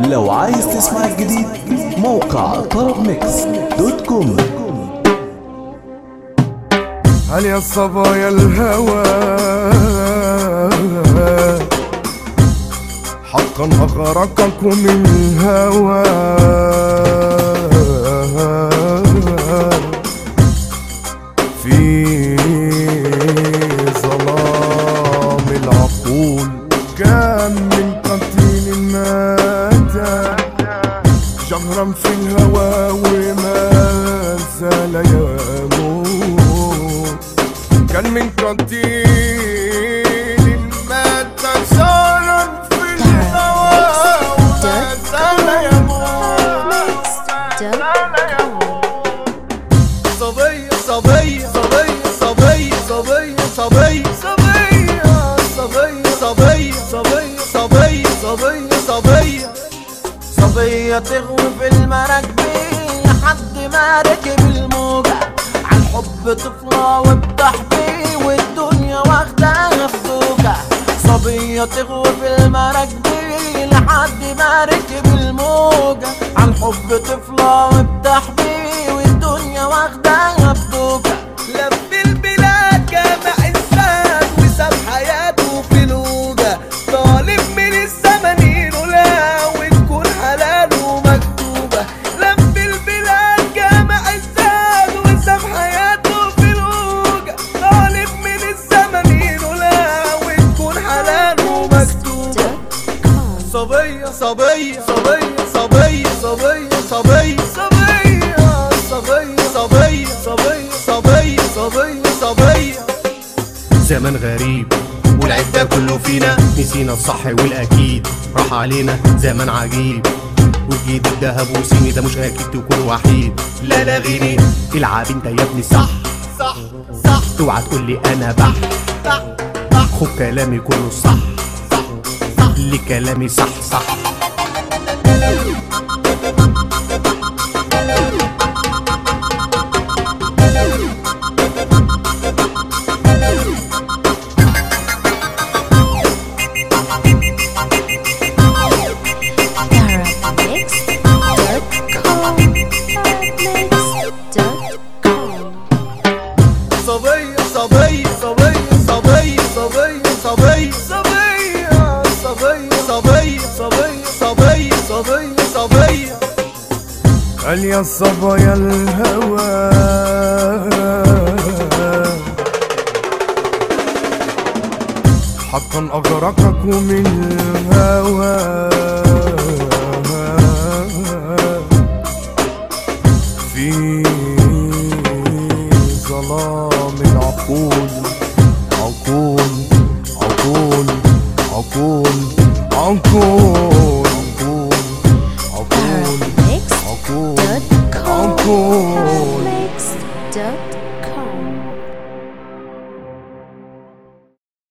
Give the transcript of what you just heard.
لو عايز تسمع الجديد موقع طرب ميكس دوت كوم هل يا صبايا الهوى حقا أغرقكم الهوى في ظلام العقول كان من قتيل مات شهرا في الهوى وما زال يموت كان من قتيل مات شهرا في الهوى وما زال يموت صبية صبية صبية صبية صبية صبية صبية صبية صبية صبية صبية صبية صبية صبية تغوي في المراكبين لحد ما ركب الموجة عالحب طفلة وبتحبي والدنيا واخداها في دوكة صبية تغوي في المراكبين لحد ما ركب الموجة عالحب طفلة وبتحبي والدنيا واخداها في دوكة لف البلاد جامع الساد وساب حياته في لوجة طالب من الزمن ينولها وتكون حلاله مكتوبة لف البلاد جامع الساد وساب حياته في لوجة طالب من الزمن ينولها وتكون حلاله مكتوبة صبية صبية صبية صبية صبية صبية صبية صبية صبية صبية صبية صبية صبية زمن غريب والعيب ده كله فينا نسينا الصح والاكيد راح علينا زمن عجيب والجديد الذهب وسيني ده مش اكيد تكون وحيد لا لا غيني العب انت يا ابني صح صح صح اوعى تقول لي انا بح صح صح خد كلامي كله صح صح صح اللي كلامي صح صح صبية صبية صبية صبية صبية صبية صبية صبية صبية صبية صبية صبية صبية هل يا صبايا الهوى حقا أغرقكم الهوى في ظلام العقول